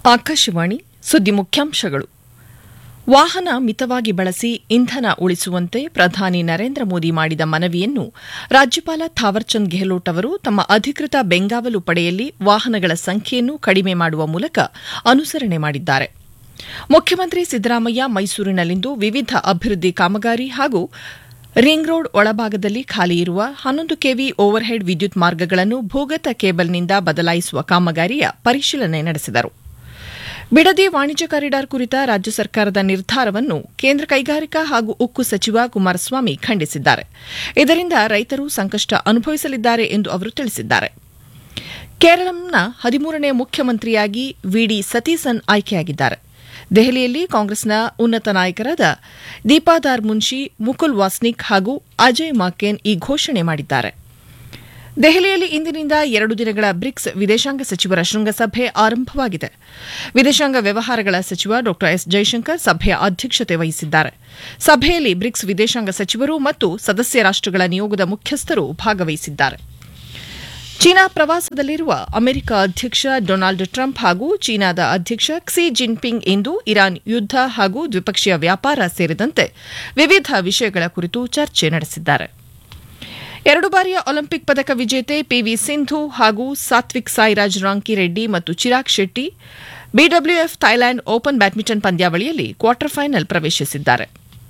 ಆಕಾಶವಾಣಿ ಸುದ್ದಿ ಮುಖ್ಯಾಂಶಗಳು ವಾಹನ ಮಿತವಾಗಿ ಬಳಸಿ ಇಂಧನ ಉಳಿಸುವಂತೆ ಪ್ರಧಾನಿ ನರೇಂದ್ರ ಮೋದಿ ಮಾಡಿದ ಮನವಿಯನ್ನು ರಾಜ್ಯಪಾಲ ಥಾವರ್ಚಂದ್ ಗೆಹ್ಲೋಟ್ ಅವರು ತಮ್ಮ ಅಧಿಕೃತ ಬೆಂಗಾವಲು ಪಡೆಯಲ್ಲಿ ವಾಹನಗಳ ಸಂಖ್ಯೆಯನ್ನು ಕಡಿಮೆ ಮಾಡುವ ಮೂಲಕ ಅನುಸರಣೆ ಮಾಡಿದ್ದಾರೆ ಮುಖ್ಯಮಂತ್ರಿ ಸಿದ್ದರಾಮಯ್ಯ ಮೈಸೂರಿನಲ್ಲಿಂದು ವಿವಿಧ ಅಭಿವೃದ್ಧಿ ಕಾಮಗಾರಿ ಹಾಗೂ ರಿಂಗ್ ರೋಡ್ ಒಳಭಾಗದಲ್ಲಿ ಖಾಲಿ ಇರುವ ಹನ್ನೊಂದು ಕೆವಿ ಓವರ್ಹೆಡ್ ವಿದ್ಯುತ್ ಮಾರ್ಗಗಳನ್ನು ಭೂಗತ ಕೇಬಲ್ನಿಂದ ಬದಲಾಯಿಸುವ ಕಾಮಗಾರಿಯ ಪರಿಶೀಲನೆ ನಡೆಸಿದರು ಬಿಡದಿ ವಾಣಿಜ್ಯ ಕಾರಿಡಾರ್ ಕುರಿತ ರಾಜ್ಯ ಸರ್ಕಾರದ ನಿರ್ಧಾರವನ್ನು ಕೇಂದ್ರ ಕೈಗಾರಿಕಾ ಹಾಗೂ ಉಕ್ಕು ಸಚಿವ ಕುಮಾರಸ್ವಾಮಿ ಖಂಡಿಸಿದ್ದಾರೆ ಇದರಿಂದ ರೈತರು ಸಂಕಷ್ಟ ಅನುಭವಿಸಲಿದ್ದಾರೆ ಎಂದು ಅವರು ತಿಳಿಸಿದ್ದಾರೆ ಕೇರಳಂನ ಹದಿಮೂರನೇ ಮುಖ್ಯಮಂತ್ರಿಯಾಗಿ ವಿಡಿ ಸತೀಸನ್ ಆಯ್ಕೆಯಾಗಿದ್ದಾರೆ ದೆಹಲಿಯಲ್ಲಿ ಕಾಂಗ್ರೆಸ್ನ ಉನ್ನತ ನಾಯಕರಾದ ದೀಪಾದಾರ್ ಮುನ್ಷಿ ಮುಕುಲ್ ವಾಸ್ನಿಕ್ ಹಾಗೂ ಅಜಯ್ ಮಾಕೇನ್ ಈ ಘೋಷಣೆ ಮಾಡಿದ್ದಾರೆ ದೆಹಲಿಯಲ್ಲಿ ಇಂದಿನಿಂದ ಎರಡು ದಿನಗಳ ಬ್ರಿಕ್ಸ್ ವಿದೇಶಾಂಗ ಸಚಿವರ ಶೃಂಗಸಭೆ ಆರಂಭವಾಗಿದೆ ವಿದೇಶಾಂಗ ವ್ಯವಹಾರಗಳ ಸಚಿವ ಡಾ ಎಸ್ ಜೈಶಂಕರ್ ಸಭೆಯ ಅಧ್ಯಕ್ಷತೆ ವಹಿಸಿದ್ದಾರೆ ಸಭೆಯಲ್ಲಿ ಬ್ರಿಕ್ಸ್ ವಿದೇಶಾಂಗ ಸಚಿವರು ಮತ್ತು ಸದಸ್ಯ ರಾಷ್ಟಗಳ ನಿಯೋಗದ ಮುಖ್ಯಸ್ಥರು ಭಾಗವಹಿಸಿದ್ದಾರೆ ಚೀನಾ ಪ್ರವಾಸದಲ್ಲಿರುವ ಅಮೆರಿಕ ಅಧ್ಯಕ್ಷ ಡೊನಾಲ್ಡ್ ಟ್ರಂಪ್ ಹಾಗೂ ಚೀನಾದ ಅಧ್ಯಕ್ಷ ಕ್ಸಿ ಜಿನ್ಪಿಂಗ್ ಇಂದು ಇರಾನ್ ಯುದ್ದ ಹಾಗೂ ದ್ವಿಪಕ್ಷೀಯ ವ್ಯಾಪಾರ ಸೇರಿದಂತೆ ವಿವಿಧ ವಿಷಯಗಳ ಕುರಿತು ಚರ್ಚೆ ನಡೆಸಿದ್ದಾರೆ ಎರಡು ಬಾರಿಯ ಒಲಿಂಪಿಕ್ ಪದಕ ವಿಜೇತೆ ಪಿವಿ ಸಿಂಧು ಹಾಗೂ ಸಾತ್ವಿಕ್ ಸಾಯಿರಾಜ್ ರಾಂಕಿರೆಡ್ಡಿ ಮತ್ತು Chirag Shetty BWF Thailand open badminton ಪಂದ್ಯಾವಳಿಯಲ್ಲಿ ಕ್ವಾರ್ಟರ್ ಫೈನಲ್ ಪ್ರವೇಶಿಸಿದ್ದಾರೆ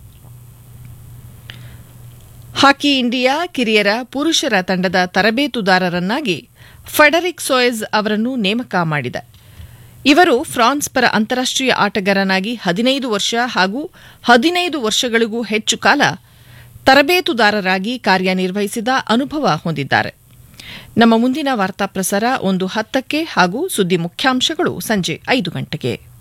ಹಾಕಿ ಇಂಡಿಯಾ ಕಿರಿಯರ ಪುರುಷರ ತಂಡದ ತರಬೇತುದಾರರನ್ನಾಗಿ ಫೆಡರಿಕ್ ಸೋಯೆಜ್ ಅವರನ್ನು ನೇಮಕ ಮಾಡಿದೆ ಇವರು ಫ್ರಾನ್ಸ್ ಪರ ಅಂತಾರಾಷ್ಟೀಯ ಆಟಗಾರನಾಗಿ ಹದಿನೈದು ವರ್ಷ ಹಾಗೂ ಹದಿನೈದು ವರ್ಷಗಳಿಗೂ ಹೆಚ್ಚು ಕಾಲ ತರಬೇತುದಾರರಾಗಿ ಕಾರ್ಯನಿರ್ವಹಿಸಿದ ಅನುಭವ ಹೊಂದಿದ್ದಾರೆ ನಮ್ಮ ಮುಂದಿನ ವಾರ್ತಾ ಪ್ರಸಾರ ಒಂದು ಹತ್ತಕ್ಕೆ ಹಾಗೂ ಸುದ್ದಿ ಮುಖ್ಯಾಂಶಗಳು ಸಂಜೆ ಐದು ಗಂಟೆಗೆ